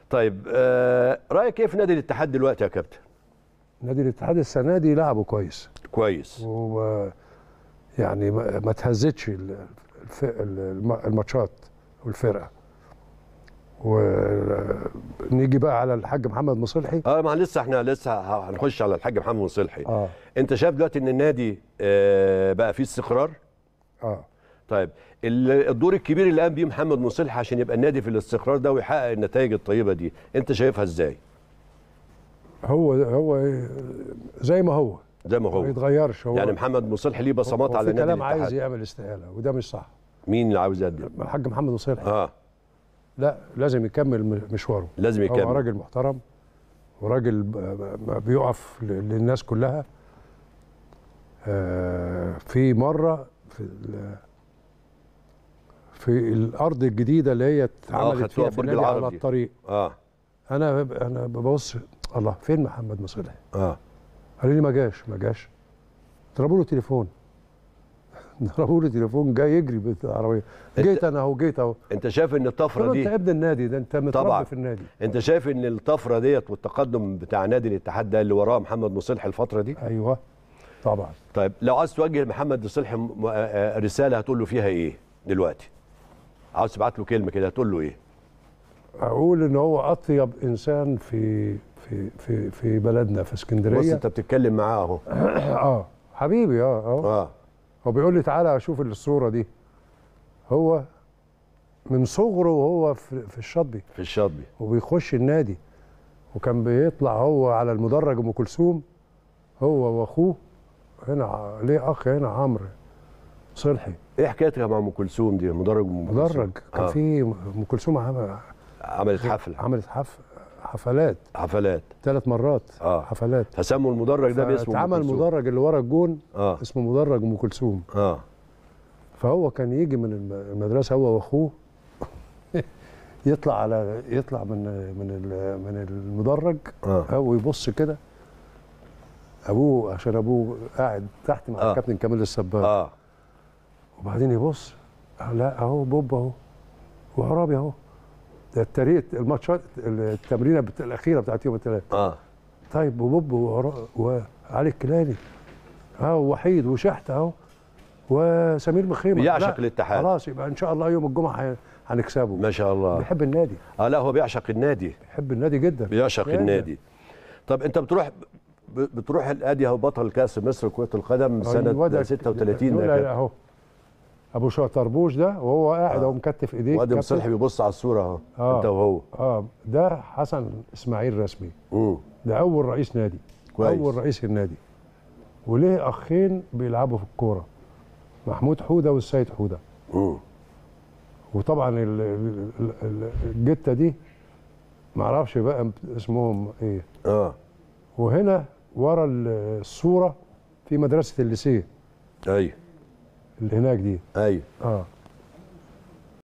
طيب آه رايك ايه في نادي الاتحاد دلوقتي يا كابتن نادي الاتحاد السنه دي لعبه كويس كويس و يعني ما ما تهزتش ال- الف- الم- الماتشات والفرقه ونيجي بقى على الحاج محمد مصلحي اه ما لسه احنا لسه ه- هنخش على الحاج محمد صلحي اه انت شايف دلوقتي ان النادي آه بقى فيه استقرار اه طيب ال- الدور الكبير اللي قام بيه محمد مصلحي عشان يبقى النادي في الاستقرار ده ويحقق النتائج الطيبه دي انت شايفها ازاي هو هو زي ما هو زي ما ما هو يتغيرش هو يعني محمد مصلحي ليه بصمات هو على في نادي كلام عايز الاتحاد يعمل استقاله وده مش صح مين اللي عاوز يقدم الحاج محمد مصلحي اه لا لازم يكمل م- مشواره لازم هو يكمل راجل محترم وراجل ب- ب- بيقف ل- للناس كلها آه، في مره في ال- في الارض الجديده اللي هي اتعملت خدتوها فيها في برج النادي على العرب دي. الطريق اه انا ب- انا ببص الله فين محمد مصلحي اه قالوا لي ما جاش ما جاش ضربوا له تليفون ضربوا له تليفون جاي يجري بالعربيه أنت- جيت انا اهو جيت اهو انت شايف ان قلت الطفره له دي انت ابن النادي ده انت متربي طبعاً. في النادي انت شايف ان الطفره ديت والتقدم بتاع نادي الاتحاد ده اللي وراه محمد مصلحي الفتره دي ايوه طبعا طيب لو عايز توجه لمحمد مصلحي م- آه، آه، رساله هتقول له فيها ايه دلوقتي عاوز تبعت له كلمه كده هتقول له ايه اقول ان هو اطيب انسان في في في في بلدنا في بص اسكندريه انت بتتكلم معاه اهو اه حبيبي اه اه اه هو بيقول لي تعالى اشوف الصوره دي هو من صغره وهو في, في الشاطبي في الشاطبي وبيخش النادي وكان بيطلع هو على المدرج ام كلثوم هو واخوه هنا ع- ليه اخ هنا عمرو صلحي ايه حكايتك مع ام كلثوم دي مدرج ام كلثوم مدرج كان آه. في ام كلثوم عم- عملت حفله عملت حف حفلات حفلات ثلاث مرات آه. حفلات فسموا المدرج ده باسم أم اتعمل كلثوم. مدرج اللي ورا الجون اه اسمه مدرج ام كلثوم اه فهو كان يجي من الم- المدرسه هو واخوه يطلع على يطلع من من ال- من المدرج اه هو يبص كده ابوه عشان ابوه قاعد تحت مع آه. الكابتن كامل السباق اه وبعدين يبص آه لا اهو بوب اهو وعرابي اهو ده التاريخ الماتشات التمرينه بت- الاخيره بتاعت يوم الثلاث اه طيب وبوب وعرا- وعلي الكيلاني اه وحيد وشحت اهو وسمير مخيمه بيعشق لا، الاتحاد. خلاص يبقى ان شاء الله يوم الجمعه هي- هنكسبه ما شاء الله بيحب النادي اه لا هو بيعشق النادي بيحب النادي جدا بيعشق يعني. النادي طب انت بتروح ب- بتروح الادي اهو بطل كاس مصر كره القدم سنه أيوة ده- 36 دول ده كان. اهو ابو شطربوش ده وهو قاعد آه. اهو مكتف ايديه وادي كابتن. مصلحي بيبص على الصوره اهو آه. انت وهو اه ده حسن اسماعيل رسمي امم ده اول رئيس نادي كويس. اول رئيس النادي وليه اخين بيلعبوا في الكوره محمود حوده والسيد حوده امم وطبعا ال- ال- ال- ال- الجته دي معرفش بقى اسمهم ايه اه وهنا ورا ال- الصوره في مدرسه الليسيه ايوه اللي هناك دي ايوه اه